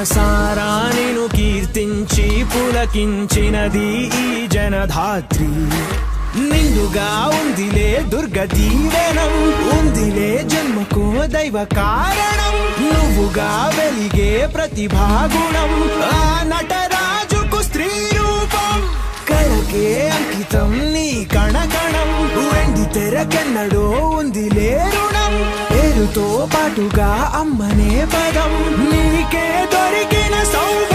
మనసారా నేను కీర్తించి పులకించినది ఈ జనధాత్రి నిండుగా ఉందిలే దుర్గ దీవెనం ఉందిలే జన్మకు దైవ కారణం నువ్వుగా వెలిగే ప్రతిభాగుణం ఆ నటరాజుకు స్త్రీ రూపం కళకే అంకితం నీ కణకణం వెండి తెరకెన్నడో ఉంది రుణం పేరుతో పాటుగా అమ్మనే పదం నీకే దొరికిన సౌభాగ్యం